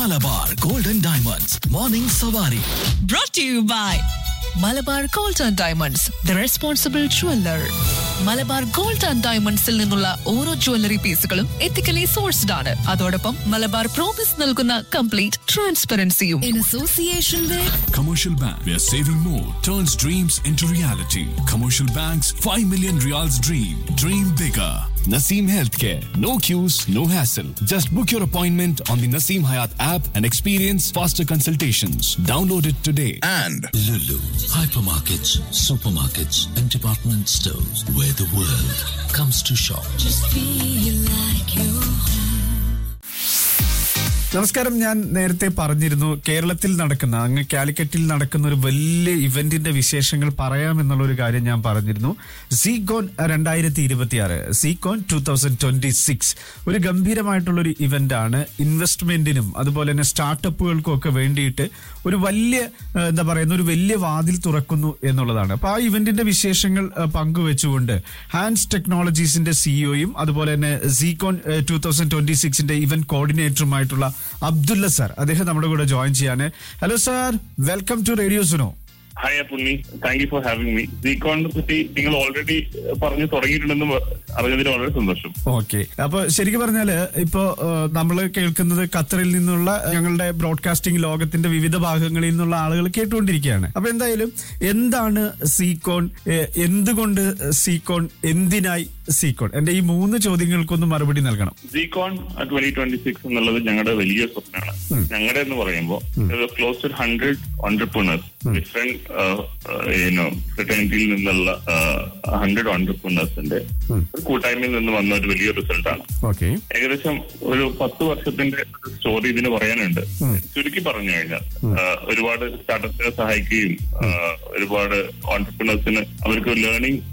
Malabar golden diamonds morning സവാരി brought to you by Malabar gold and diamonds the responsible jeweller Malabar gold and ഡയമണ്ട്സിൽ നിന്നുള്ള ഓരോ jewellery പീസുകളും ethically sourced ആണ് അതോടൊപ്പം മലബാർ പ്രോമിസ് നൽകുന്ന കംപ്ലീറ്റ് ട്രാൻസ്പെറൻസിയും in association with Commercial Bank, where saving more turns dreams into reality. Commercial Bank's 5 million reals dream. Dream bigger. Naseem Healthcare. No queues, no hassle. Just book your appointment on the Naseem Hayat app and experience faster consultations. Download it today. and Lulu, hypermarkets, supermarkets, and department stores where the world comes to shop. നമസ്കാരം ഞാൻ നേരത്തെ പറഞ്ഞിരുന്നു കേരളത്തിൽ നടക്കുന്ന അങ്ങ് കാലിക്കറ്റിൽ നടക്കുന്ന ഒരു വലിയ ഇവന്റിന്റെ വിശേഷങ്ങൾ പറയാമെന്നുള്ള ഒരു കാര്യം ഞാൻ പറഞ്ഞിരുന്നു സീകോൺ രണ്ടായിരത്തി ഇരുപത്തി ആറ് Seacon two thousand twenty six ഒരു ഗംഭീരമായിട്ടുള്ള ഒരു ഇവന്റ് ആണ് ഇൻവെസ്റ്റ്മെന്റിനും അതുപോലെ തന്നെ സ്റ്റാർട്ടപ്പുകൾക്കും ഒക്കെ വേണ്ടിയിട്ട് ഒരു വലിയ ഏഹ്, എന്താ പറയുന്ന ഒരു വലിയ വാതിൽ തുറക്കുന്നു എന്നുള്ളതാണ് അപ്പൊ ആ ഇവന്റിന്റെ വിശേഷങ്ങൾ ഏഹ്, പങ്കുവെച്ചുകൊണ്ട് ഹാൻഡ്സ് ടെക്നോളജീസിന്റെ സിഇഒയും അതുപോലെ തന്നെ സീകോൺ ടൂ തൗസൻഡ് ട്വന്റി സിക്സിന്റെ ഇവന്റ് കോർഡിനേറ്ററുമായിട്ടുള്ള അബ്ദുള്ള സാർ അദ്ദേഹം നമ്മുടെ കൂടെ ജോയിൻ ചെയ്യാണ് hello sir welcome to radio Suno hi Appunni thank you for having me സീക്കോണിനെ പറ്റി നിങ്ങൾ ഓൾറെഡി പറഞ്ഞു തുടങ്ങിയിട്ടുണ്ടെന്ന് അറിഞ്ഞതിൽ വളരെ സന്തോഷം ഓക്കെ അപ്പൊ ശരിക്കും പറഞ്ഞാല് ഇപ്പോ നമ്മൾ കേൾക്കുന്നത് ഖത്തറിൽ നിന്നുള്ള ഞങ്ങളുടെ ബ്രോഡ്കാസ്റ്റിംഗ് ലോകത്തിന്റെ വിവിധ ഭാഗങ്ങളിൽ നിന്നുള്ള ആളുകൾ കേട്ടുകൊണ്ടിരിക്കുകയാണ് അപ്പൊ എന്തായാലും എന്താണ് സീക്കോൺ ഏഹ്, എന്തുകൊണ്ട് സീക്കോൺ എന്തിനായി സീക്കോൺ എന്റെ ഈ മൂന്ന് ചോദ്യങ്ങൾക്കൊന്ന് മറുപടി നൽകണം സീക്കോൺ ട്വന്റി ട്വന്റി സിക്സ് എന്നുള്ളത് ഞങ്ങളുടെ വലിയ സ്വപ്നമാണ് ഞങ്ങളുടെ എന്ന് പറയുമ്പോൾ close to hundred entrepreneurs different ഫ്രട്ടേണിറ്റിയിൽ നിന്നുള്ള ഹൺഡ്രഡ് ഓണ്ടർപ്രണേഴ്സിന്റെ ഒരു കൂട്ടായ്മയിൽ നിന്ന് വന്ന ഒരു വലിയ റിസൾട്ടാണ് ഓക്കെ ഏകദേശം ഒരു പത്ത് വർഷത്തിന്റെ സ്റ്റോറി ഇതിന് പറയാനുണ്ട് ചുരുക്കി പറഞ്ഞു കഴിഞ്ഞാൽ ആ, ഒരുപാട് സ്റ്റാർട്ടപ്സിനെ സഹായിക്കുകയും ആ, ഒരുപാട് ഓണ്ടർപ്രണേഴ്സിന് അവർക്ക് ലേണിംഗ്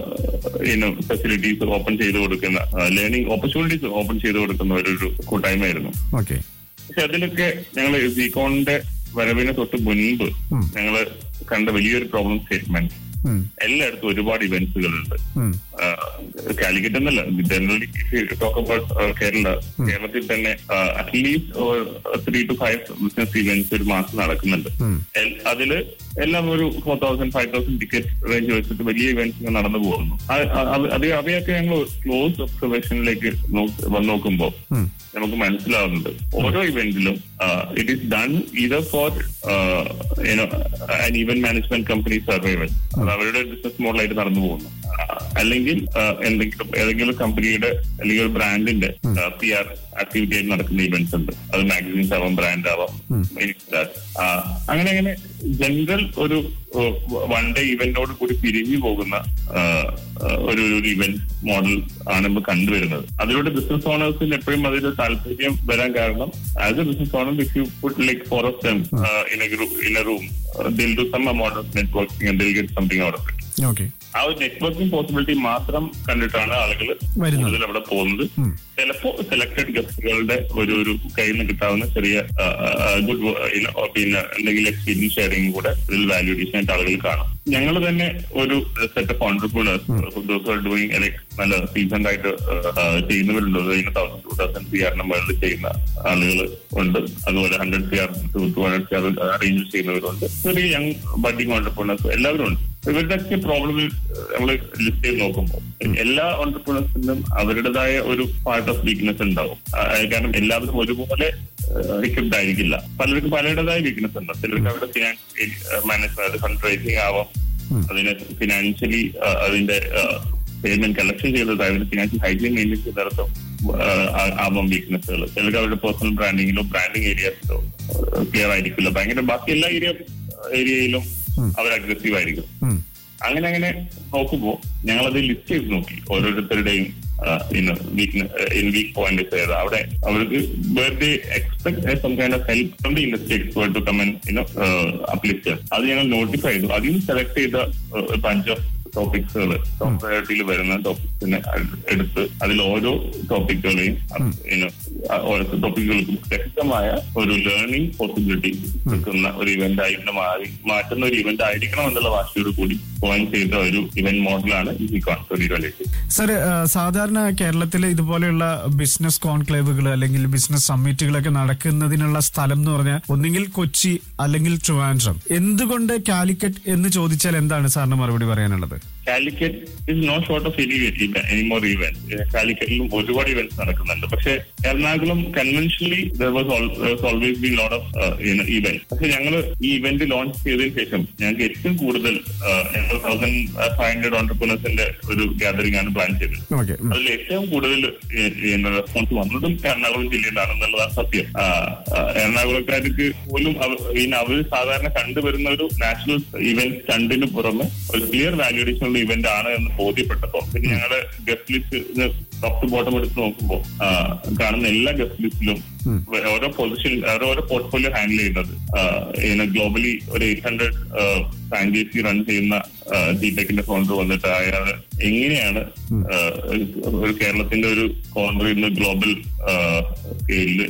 ഫെസിലിറ്റീസ് ഓപ്പൺ ചെയ്ത് കൊടുക്കുന്ന ലേണിംഗ് ഓപ്പർച്യൂണിറ്റീസ് ഓപ്പൺ ചെയ്ത് കൊടുക്കുന്ന ഒരു ഒരു കൂട്ടായ്മയായിരുന്നു ഓക്കെ പക്ഷെ അതിലൊക്കെ ഞങ്ങൾ സീക്കോണിന്റെ വരവിന് തൊട്ട് മുൻപ് ഞങ്ങൾ കണ്ട വലിയൊരു പ്രോബ്ലം സ്റ്റേറ്റ്മെന്റ് എല്ലായിടത്തും ഒരുപാട് ഇവന്റ്സുകളുണ്ട് കാലിക്കറ്റ് എന്നല്ല ജനറലി ടോക്ക് അബൌട്ട് കേരള കേരളത്തിൽ തന്നെ at least three to five business events ഒരു മാസം നടക്കുന്നുണ്ട് എൽ- അതില് എല്ലാം ഒരു four thousand five thousand ticket range വെച്ചിട്ട് വലിയ ഇവന്റ്സ് നടന്നു പോകുന്നു അത് അത് അത് അവയൊക്കെ ഞങ്ങൾ ക്ലോസ് ഒബ്സർവേഷനിലേക്ക് വന്ന് നോക്കുമ്പോൾ നമുക്ക് മനസ്സിലാവുന്നുണ്ട് ഓരോ ഇവന്റിലും it is done either for an event management company survival അത് അവരുടെ ബിസിനസ് മോഡലായിട്ട് നടന്നു പോകുന്നു ആ, അല്ലെങ്കിൽ ആ, എന്തെങ്കിലും ഏതെങ്കിലും കമ്പനിയുടെ അല്ലെങ്കിൽ ഒരു ബ്രാൻഡിന്റെ പി ആർ ആക്ടിവിറ്റി ആയിട്ട് നടക്കുന്ന ഇവന്റ്സ് ഉണ്ട് അത് മാഗസീൻസ് ആവാം ബ്രാൻഡ് ആവാം ആ, അങ്ങനെ അങ്ങനെ ജനറൽ ഒരു വൺ ഡേ ഇവന്റോട് കൂടി പിരിഞ്ഞു പോകുന്ന ആ, ആ, ഒരു ഒരു ഇവന്റ് മോഡൽ ആണ് നമ്മൾ കണ്ടുവരുന്നത് അതിലൂടെ ബിസിനസ് ഓണേഴ്സിന് എപ്പോഴും അതിൽ താല്പര്യം വരാൻ കാരണം as a business owner if you put like four of them in a group in a room they'll do some amount of networking and they'll get something out of it okay ആ ഒരു networking possibility മാത്രം കണ്ടിട്ടാണ് ആളുകൾ വരുന്നത്. കൂടുതൽ അവിടെ പോകുന്നത് ചിലപ്പോ സെലക്ടഡ് ഗസ്റ്റുകളുടെ ഒരു ഒരു കയ്യിൽ നിന്ന് കിട്ടാവുന്ന ചെറിയ ഗുഡ് പിന്നെ എന്തെങ്കിലും എക്സ്പീരിയൻസ് ഷെയറിംഗ് കൂടെ ഇതിൽ വാല്യൂഡേഷൻ ആയിട്ട് ആളുകൾ കാണും ഞങ്ങൾ തന്നെ ഒരു set of entrepreneurs doing like നല്ല സീസൺ ആയിട്ട് ആ, ചെയ്യുന്നവരുണ്ട് അതിന് തൗസൻഡ് ടു തൗസൻഡ് സി ആറിന് മുകളിൽ ചെയ്യുന്ന ആളുകൾ ഉണ്ട് അതുപോലെ hundred C R to two hundred C R arrange ചെയ്യുന്നവരുണ്ട് ചെറിയ യങ് ബഡിങ് ഓണ്ടർപ്രണേഴ്സ് എല്ലാവരും ഉണ്ട് ഇവരുടെയൊക്കെ പ്രോബ്ലം നമ്മൾ ലിസ്റ്റ് ചെയ്ത് നോക്കുമ്പോൾ എല്ലാ ഓണ്ടർപ്രണേഴ്സിനും അവരുടേതായ ഒരു പാർട്ട് ഓഫ് വീക്ക്നെസ് ഉണ്ടാവും ആ, കാരണം എല്ലാവരും ഒരുപോലെ എക്വിപ്ഡ് ആയിരിക്കില്ല പലർക്കും പലരുടേതായ വീക്ക്നെസ് ഉണ്ട് ചിലർക്ക് അവരുടെ ഫിനാൻഷ്യൽ മാനേജ്മെന്റ് ഫണ്ട് റൈസിംഗ് ആവാം അതിന് ഫിനാൻഷ്യലി അതിന്റെ പേയ്മെന്റ് കളക്ഷൻ ചെയ്തത് അതിന് ഫിനാൻഷ്യൽ ഹൈജീൻ മെയിൻറ്റെയിൻ ചെയ്തിടത്തും ആവാം വീക്ക്നെസ്സുകൾ ചിലർക്ക് അവരുടെ പേഴ്സണൽ ബ്രാൻഡിങ്ങിലോ ബ്രാൻഡിങ് ഏരിയാസിലോ ക്ലിയർ ആയിരിക്കില്ല ഭയങ്കര ബാക്കി എല്ലാ ഏരിയ ഏരിയയിലും അവർ അഗ്രസീവ് ആയിരിക്കും അങ്ങനെ അങ്ങനെ നോക്കുമ്പോ ഞങ്ങളത് ലിസ്റ്റ് ചെയ്ത് നോക്കി ഓരോരുത്തരുടെയും in weak in weak point ഏതാ അവിടെ അവർക്ക് birthday expect some kind of help from the industry expert to കമൻ ഇനോ അപ്ലിസ്റ്റ് അത് ഞങ്ങൾ നോട്ടിഫൈ ചെയ്തു അതിൽ നിന്ന് സെലക്ട് ചെയ്ത ബഞ്ച് ഓഫ് ടോപ്പിക്സുകൾ ടോപ്പ് പ്രയോറിറ്റിയിൽ വരുന്ന ടോപ്പിക്സിനെ എടുത്ത് അതിൽ ഓരോ ടോപ്പിക്കുകളെയും ഓരോ ടോപ്പിക്കുകൾക്കും വ്യക്തമായ ഒരു ലേണിംഗ് പോസിബിലിറ്റി കിട്ടുന്ന ഒരു ഇവന്റ് ആയിട്ട് മാറി മാറ്റുന്ന ഒരു ഇവന്റ് ആയിരിക്കണം എന്നുള്ള വാശിയോട് കൂടി കോയിൻ ചെയ്ത ഒരു ഇവന്റ് മോഡലാണ് സിക്കോൺ ട്വന്റി ട്വന്റി സർ സാധാരണ കേരളത്തിൽ ഇതുപോലെയുള്ള ബിസിനസ് കോൺക്ലേവുകൾ അല്ലെങ്കിൽ ബിസിനസ് സമ്മിറ്റുകളൊക്കെ നടക്കുന്നതിനുള്ള സ്ഥലം എന്ന് പറഞ്ഞാൽ ഒന്നുകിൽ കൊച്ചി അല്ലെങ്കിൽ ട്രിവാൻഡ്രം എന്തുകൊണ്ട് കാലിക്കറ്റ് എന്ന് ചോദിച്ചാൽ എന്താണ് സാറിന് മറുപടി പറയാനുള്ളത് Calicut is no short of any any more event കാലിക്കറ്റിലും ഒരുപാട് ഇവന്റ്സ് നടക്കുന്നുണ്ട് പക്ഷെ Ernakulam conventionally was always be lot of event പക്ഷെ ഞങ്ങൾ ഈ ഇവന്റ് ലോഞ്ച് ചെയ്തതിനു ശേഷം ഞങ്ങൾക്ക് ഏറ്റവും കൂടുതൽ തൗസൻഡ് ഫൈവ് ഹൺഡ്രഡ് ഓണ്ടർപ്രണേഴ്സിന്റെ ഒരു ഗാദറിംഗ് ആണ് പ്ലാൻ ചെയ്തത് ഓക്കെ അതിൽ ഏറ്റവും കൂടുതൽ റെസ്പോൺസ് വന്നതും എറണാകുളം ജില്ലയിലാണെന്നുള്ളതാണ് സത്യം ആ, ആ, എറണാകുളക്കാർക്ക് പോലും അവ- പിന്നെ അവർ സാധാരണ കണ്ടുവരുന്ന ഒരു നാഷണൽ ഇവന്റ് സ്റ്റണ്ടിന് പുറമെ ഒരു ക്ലിയർ വാല്യൂഡേഷൻ ഉള്ള ഇവന്റ് ആണ് എന്ന് ബോധ്യപ്പെട്ടപ്പോൾ പിന്നെ ഞങ്ങളുടെ guest list top to bottom എടുത്ത് നോക്കുമ്പോൾ ആ, കാണുന്ന എല്ലാ ഗസ്റ്റ് ലിസ്റ്റിലും ഓരോ പൊസിഷൻ ഓരോ പോർട്ട്ഫോളിയോ ഹാൻഡിൽ ചെയ്യുന്നത് ഗ്ലോബലി ഒരു എയ്റ്റ് ഹൺഡ്രഡ് ഫ്രാഞ്ചൈസി റൺ ചെയ്യുന്ന ജിടെക്കിന്റെ ഫൗണ്ടർ വന്നിട്ട് അയാൾ എങ്ങനെയാണ് ആ, ഒരു കേരളത്തിന്റെ ഒരു കോർണറിൽ നിന്ന് ഗ്ലോബൽ സ്കെയിലിൽ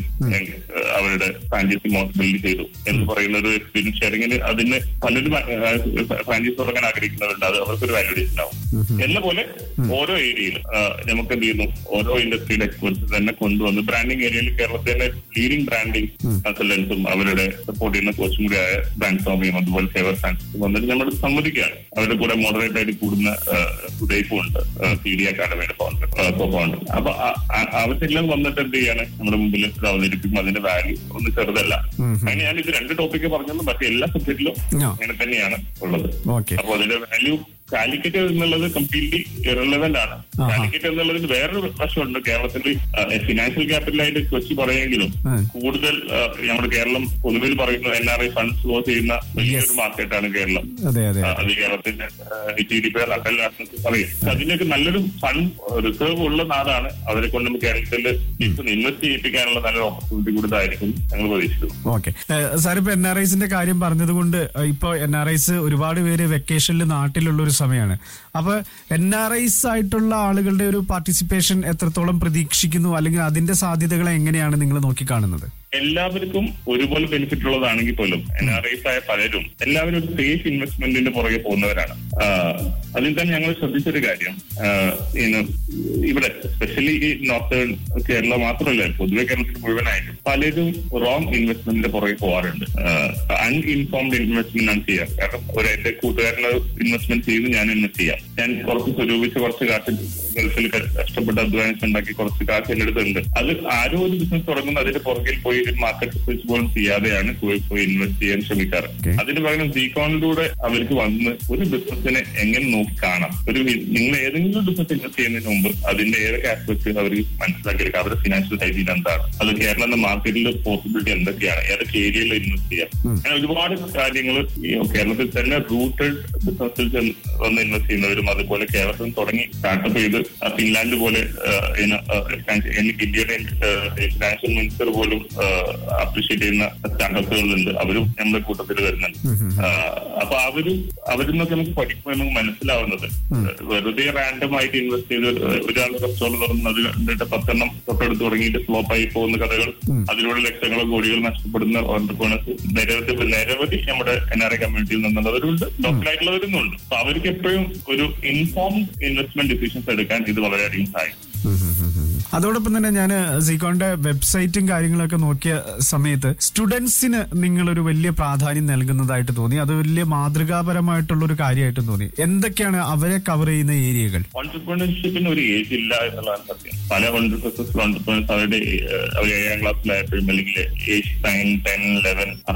അവരുടെ ഫ്രാഞ്ചൈസി മോഡൽ ബിൽഡ് ചെയ്തു എന്ന് പറയുന്ന ഒരു എക്സ്പീരിയൻസ് ഷെയറിങ്ങിന് അതിന് പലരും ഫ്രാഞ്ചൈസി തുടങ്ങാൻ ആഗ്രഹിക്കുന്നവരുണ്ട് അത് അവർക്കൊരു വാല്യൂഡേഷൻ ആവും എന്ന പോലെ ഓരോ ഏരിയയിലും നമുക്ക് എന്ത് ചെയ്യുന്നു ഓരോ ഇൻഡസ്ട്രിയുടെ എക്സ്പെർട്സ് തന്നെ കൊണ്ടുവന്ന് ബ്രാൻഡിങ് ഏരിയയിൽ കേരളത്തിലെ ലീഡിംഗ് ബ്രാൻഡിങ് കൺസൾട്ടൻസും അവരുടെ സപ്പോർട്ട് ചെയ്യുന്ന കോച്ചും കൂടിയായ ബ്രാൻഡ് സ്വാമിയും അതുപോലെ ഫേവർ ഫ്രാൻസും വന്നിട്ട് നമ്മൾ സമ്മതിക്കുകയാണ് അവരുടെ കൂടെ മോഡറേറ്റ് ആയിട്ട് കൂടുന്ന സുദൈഫും ഉണ്ട് സി ഡി അക്കാഡമിയുടെ ഫൗണ്ടർ കോ ഫൗണ്ടർ അപ്പൊ ആ- ആ- അവരെല്ലാം വന്നിട്ട് എന്ത് ചെയ്യാണ് നമ്മുടെ മുമ്പിൽ ഇത് അവതരിപ്പിക്കും അതിന്റെ വാല്യൂ ഒന്നും ചെറുതല്ല അങ്ങനെ ഞാൻ ഇത് രണ്ട് ടോപ്പിക്ക് പറഞ്ഞത് മറ്റേ എല്ലാ സബ്ജക്റ്റിലും ആ. അങ്ങനെ തന്നെയാണ് ഉള്ളത് ഓക്കെ അപ്പൊ അതിന്റെ വാല്യൂ കാലിക്കറ്റ് എന്നുള്ളത് കംപ്ലീറ്റ്ലി ഇറലവന്റ് ആണ് ആഹാ. കാലിക്കറ്റ് എന്നുള്ളതിന് വേറൊരു വശമുണ്ട് കേരളത്തിൽ ഫിനാൻഷ്യൽ ക്യാപിറ്റലായിട്ട് കൊച്ചി പറയുമെങ്കിലും ഉം. കൂടുതൽ ആ, നമ്മുടെ കേരളം പൊതുവിൽ പറയുന്ന N R I funds flow ചെയ്യുന്ന വലിയൊരു മാർക്കറ്റാണ് കേരളം അതെ അതെ ആ, അത് കേരളത്തിന്റെ ജി ഡി പി റഫേൽ പറയും അതിനൊക്കെ നല്ലൊരു ഫണ്ട് റിസർവ് ഉള്ള നാടാണ് അവരെ കൊണ്ട് നമുക്ക് കേരളത്തിൽ ഇൻവെസ്റ്റ് ചെയ്യിപ്പിക്കാനുള്ള നല്ലൊരു ഓപ്പർച്യൂണിറ്റി കൂടുതലായിരിക്കും ഞങ്ങൾ പ്രതീക്ഷിക്കുന്നു ഓക്കെ സാർ ഇപ്പൊ എൻ ആർ ഐസിന്റെ കാര്യം പറഞ്ഞതുകൊണ്ട് ഏഹ്, ഇപ്പൊ എൻ ആർ ഐസ് ഒരുപാട് പേര് വെക്കേഷനിൽ നാട്ടിലുള്ള ഒരു സമയമാണ് അപ്പൊ എൻ ആർ ഐസ് ആയിട്ടുള്ള ആളുകളുടെ ഒരു പാർട്ടിസിപ്പേഷൻ എത്രത്തോളം പ്രതീക്ഷിക്കുന്നു അല്ലെങ്കിൽ അതിന്റെ സാധ്യതകളെ എങ്ങനെയാണ് നിങ്ങൾ നോക്കിക്കാണുന്നത് എല്ലാവർക്കും ഒരുപോലെ ബെനിഫിറ്റ് ഉള്ളതാണെങ്കിൽ പോലും എൻ ആർ ഐസ് ആയ പലരും എല്ലാവരും ഒരു സേഫ് ഇൻവെസ്റ്റ്മെന്റിന്റെ പുറകെ പോകുന്നവരാണ് ആഹ് അതിൽ തന്നെ ഞങ്ങൾ ശ്രദ്ധിച്ചൊരു കാര്യം ആഹ് ഇന്ന് ഇവിടെ സ്പെഷ്യലി ഈ നോർത്തേൺ കേരള മാത്രമല്ല പൊതുവെ കേരളത്തിൽ മുഴുവനായിട്ടും പലരും റോങ് ഇൻവെസ്റ്റ്മെന്റിന്റെ പുറകെ പോകാറുണ്ട് അൺഇൻഫോംഡ് ഇൻവെസ്റ്റ്മെന്റ് ആണ് ചെയ്യാറ് കാരണം ഒരു എന്റെ കൂട്ടുകാരന് ഇൻവെസ്റ്റ്മെന്റ് ചെയ്ത് ഞാൻ ഇൻവെസ്റ്റ് ചെയ്യാം ഞാൻ കുറച്ച് സ്വരൂപിച്ച് കുറച്ച് കാശ് ഗൾഫിൽ കഷ്ടപ്പെട്ട് അധ്വാനിച്ച് ഉണ്ടാക്കി കുറച്ച് കാശ് എന്റെ അടുത്തുണ്ട് അത് ആരോ ഒരു ബിസിനസ് തുടങ്ങുന്ന അതിന്റെ പുറകിൽ പോയി ഒരു മാർക്കറ്റ് റിസർച്ച് പോലും ചെയ്യാതെയാണ് പോയി പോയി ഇൻവെസ്റ്റ് ചെയ്യാൻ ശ്രമിക്കാറ് Okay. അതിന് പകരം സീക്കോണിലൂടെ അവർക്ക് വന്ന് ഒരു ബിസിനസിനെ എങ്ങനെ നോക്കി കാണാം ഒരു വി- നിങ്ങൾ ഏതെങ്കിലും ബിസിനസ് ഇൻവെസ്റ്റ് ചെയ്യുന്നതിന് മുമ്പ് അതിന്റെ ഏതൊക്കെ ആസ്പെക്ട് അവർ മനസ്സിലാക്കിയെടുക്കുക അവരുടെ ഫിനാൻഷ്യൽ ഹൈജീൻ എന്താണ് അത് കേരളം എന്ന മാർക്കറ്റിൽ പോസിബിലിറ്റി എന്തൊക്കെയാണ് ഏതൊക്കെ ഏരിയയിൽ ഇൻവെസ്റ്റ് ചെയ്യാം അങ്ങനെ ഒരുപാട് കാര്യങ്ങൾ കേരളത്തിൽ തന്നെ റൂട്ടഡ് ബിസിനസ്സിൽ ചെന്ന് വന്ന് ഇൻവെസ്റ്റ് ചെയ്യുന്നവരും അതുപോലെ കേരളത്തിൽ തുടങ്ങി സ്റ്റാർട്ടപ്പ് ചെയ്ത് ആ ഫിൻലാൻഡ് പോലെ ആ, ഇന- ആ, ഫിനാൻഷ്യ- എനിക്ക് ഇന്ത്യയുടെ ഫിനാൻഷ്യൽ മിനിസ്റ്റർ പോലും അപ്രീഷിയേറ്റ് ചെയ്യുന്ന സ്റ്റാർട്ടപ്പുകളുണ്ട് അവരും നമ്മുടെ കൂട്ടത്തിൽ വരുന്നുണ്ട് ആ, അപ്പൊ അവരും അവരിൽ നിന്നൊക്കെ നമുക്ക് പഠിക്കുമ്പോൾ നമുക്ക് മനസ്സിലാവുന്നത് വെറുതെ റാൻഡം ആയിട്ട് ഇൻവെസ്റ്റ് ചെയ്ത് ഒരാൾ റെസ്റ്റോറന്റ് തുറന്ന് അത് കണ്ടിട്ട് പത്തെണ്ണം തൊട്ടടുത്ത് തുടങ്ങിയിട്ട് ഫ്ലോപ്പ് ആയി പോകുന്ന കഥകൾ അതിലൂടെ ലക്ഷങ്ങളോ കോടികൾ നഷ്ടപ്പെടുന്ന ഓണ്ടർപ്രണേഴ്സ് നിരവധി നിരവധി നമ്മുടെ എൻ ആർ ഐ കമ്മ്യൂണിറ്റിയിൽ നിന്നുള്ളവരുണ്ട് ലോക്കലായിട്ടുള്ളവരുന്നുണ്ട് അപ്പൊ അവർക്ക് എപ്പോഴും ഒരു ഇൻഫോംഡ് ഇൻവെസ്റ്റ്മെന്റ് ഡിസിഷൻസ് എടുക്കാൻ ഇത് വളരെയധികം സഹായിക്കും അതോടൊപ്പം തന്നെ ഞാൻ സീക്കോന്റെ വെബ്സൈറ്റും കാര്യങ്ങളൊക്കെ നോക്കിയ സമയത്ത് സ്റ്റുഡൻസിന് നിങ്ങളൊരു വലിയ പ്രാധാന്യം നൽകുന്നതായിട്ട് തോന്നി അത് വലിയ മാതൃകാപരമായിട്ടുള്ള ഒരു കാര്യമായിട്ട് തോന്നി എന്തൊക്കെയാണ് അവരെ കവർ ചെയ്യുന്ന ഏരിയകൾ ഓണ്ടർപ്രണർഷിപ്പിന് ഒരു ഏജ് ഇല്ല എന്നുള്ളതാണ് സത്യം പല സക്സസ്ഫുൾ ഓണ്ടർപ്രണേഴ്സ് അവരുടെ ഏഹ്, അവർ ഏഴാം ക്ലാസ്സിലായപ്പോഴും അല്ലെങ്കിൽ ഏജ് നയൻ ടെൻ ലെവൻ